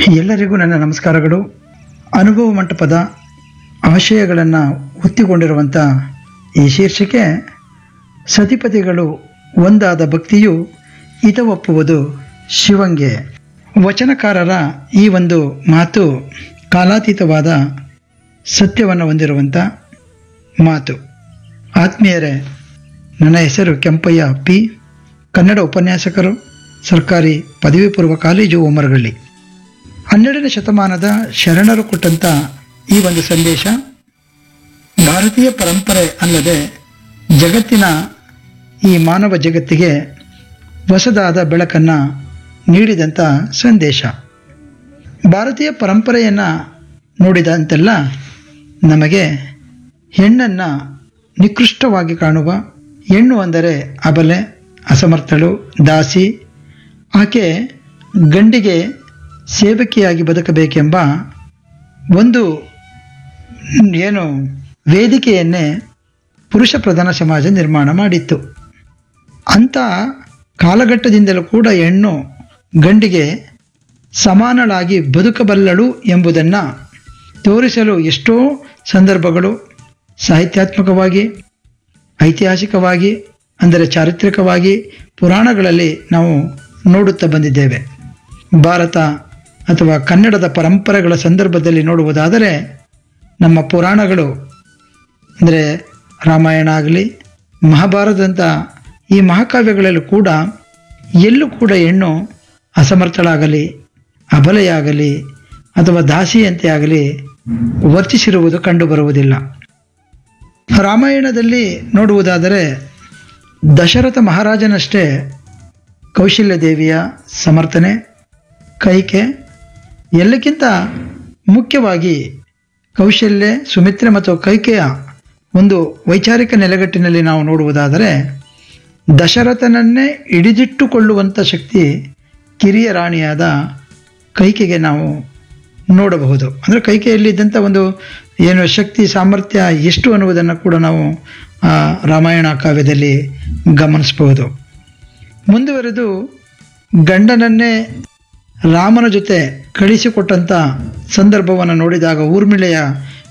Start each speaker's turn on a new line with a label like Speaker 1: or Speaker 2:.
Speaker 1: ಎಲ್ಲರಿಗೂ ನನ್ನ ನಮಸ್ಕಾರಗಳು ಅನುಭವ ಮಂಟಪದ ಆಶಯಗಳನ್ನು ಒತ್ತಿಕೊಂಡಿರುವಂಥ ಈ ಶೀರ್ಷಿಕೆ ಸತಿಪತಿಗಳು ಒಂದಾದ ಭಕ್ತಿಯು ಹಿತವಪ್ಪುವುದು ಶಿವಂಗೆ ವಚನಕಾರರ ಈ ಒಂದು ಮಾತು ಕಾಲಾತೀತವಾದ ಸತ್ಯವನ್ನು ಹೊಂದಿರುವಂಥ ಮಾತು ಆತ್ಮೀಯರೇ ನನ್ನ ಹೆಸರು ಕೆಂಪಯ್ಯ ಪಿ ಕನ್ನಡ ಉಪನ್ಯಾಸಕರು ಸರ್ಕಾರಿ ಪದವಿ ಪೂರ್ವ ಕಾಲೇಜು ಓಮರಗಳ್ಳಿ ಹನ್ನೆರಡನೇ ಶತಮಾನದ ಶರಣರು ಕೊಟ್ಟಂಥ ಈ ಒಂದು ಸಂದೇಶ ಭಾರತೀಯ ಪರಂಪರೆ ಅಲ್ಲದೆ ಜಗತ್ತಿನ ಈ ಮಾನವ ಜಗತ್ತಿಗೆ ಹೊಸದಾದ ಬೆಳಕನ್ನು ನೀಡಿದಂಥ ಸಂದೇಶ ಭಾರತೀಯ ಪರಂಪರೆಯನ್ನು ನೋಡಿದಂತೆಲ್ಲ ನಮಗೆ ಹೆಣ್ಣನ್ನು ನಿಕೃಷ್ಟವಾಗಿ ಕಾಣುವ ಹೆಣ್ಣು ಅಂದರೆ ಅಬಲೆ ಅಸಮರ್ಥಳು ದಾಸಿ ಆಕೆ ಗಂಡಿಗೆ ಸೇವಕಿಯಾಗಿ ಬದುಕಬೇಕೆಂಬ ಒಂದು ಏನು ವೇದಿಕೆಯನ್ನೇ ಪುರುಷ ಪ್ರಧಾನ ಸಮಾಜ ನಿರ್ಮಾಣ ಮಾಡಿತ್ತು ಅಂಥ ಕಾಲಘಟ್ಟದಿಂದಲೂ ಕೂಡ ಹೆಣ್ಣು ಗಂಡಿಗೆ ಸಮಾನಳಾಗಿ ಬದುಕಬಲ್ಲಳು ಎಂಬುದನ್ನು ತೋರಿಸಲು ಎಷ್ಟೋ ಸಂದರ್ಭಗಳು ಸಾಹಿತ್ಯಾತ್ಮಕವಾಗಿ ಐತಿಹಾಸಿಕವಾಗಿ ಅಂದರೆ ಚಾರಿತ್ರಿಕವಾಗಿ ಪುರಾಣಗಳಲ್ಲಿ ನಾವು ನೋಡುತ್ತಾ ಬಂದಿದ್ದೇವೆ ಭಾರತ ಅಥವಾ ಕನ್ನಡದ ಪರಂಪರೆಗಳ ಸಂದರ್ಭದಲ್ಲಿ ನೋಡುವುದಾದರೆ ನಮ್ಮ ಪುರಾಣಗಳು ಅಂದರೆ ರಾಮಾಯಣ ಆಗಲಿ ಮಹಾಭಾರತದಂಥ ಈ ಮಹಾಕಾವ್ಯಗಳಲ್ಲೂ ಕೂಡ ಎಲ್ಲೂ ಕೂಡ ಹೆಣ್ಣು ಅಸಮರ್ಥಳಾಗಲಿ ಅಬಲೆಯಾಗಲಿ ಅಥವಾ ದಾಸಿಯಂತೆ ಆಗಲಿ ವರ್ತಿಸಿರುವುದು ಕಂಡುಬರುವುದಿಲ್ಲ ರಾಮಾಯಣದಲ್ಲಿ ನೋಡುವುದಾದರೆ ದಶರಥ ಮಹಾರಾಜನಷ್ಟೇ ಕೌಶಲ್ಯ ದೇವಿಯ ಸಮರ್ಥನೆ ಕೈಕೆ ಎಲ್ಲಕ್ಕಿಂತ ಮುಖ್ಯವಾಗಿ ಕೌಶಲ್ಯ ಸುಮಿತ್ರೆ ಮತ್ತು ಕೈಕೆಯ ಒಂದು ವೈಚಾರಿಕ ನೆಲೆಗಟ್ಟಿನಲ್ಲಿ ನಾವು ನೋಡುವುದಾದರೆ ದಶರಥನನ್ನೇ ಹಿಡಿದಿಟ್ಟುಕೊಳ್ಳುವಂಥ ಶಕ್ತಿ ಕಿರಿಯ ರಾಣಿಯಾದ ಕೈಕೆಗೆ ನಾವು ನೋಡಬಹುದು ಅಂದರೆ ಕೈಕೆಯಲ್ಲಿದ್ದಂಥ ಒಂದು ಏನು ಶಕ್ತಿ ಸಾಮರ್ಥ್ಯ ಎಷ್ಟು ಅನ್ನುವುದನ್ನು ಕೂಡ ನಾವು ಆ ರಾಮಾಯಣ ಕಾವ್ಯದಲ್ಲಿ ಗಮನಿಸಬಹುದು ಮುಂದುವರೆದು ಗಂಡನನ್ನೇ ರಾಮನ ಜೊತೆ ಕಳಿಸಿಕೊಟ್ಟಂಥ ಸಂದರ್ಭವನ್ನು ನೋಡಿದಾಗ ಊರ್ಮಿಳೆಯ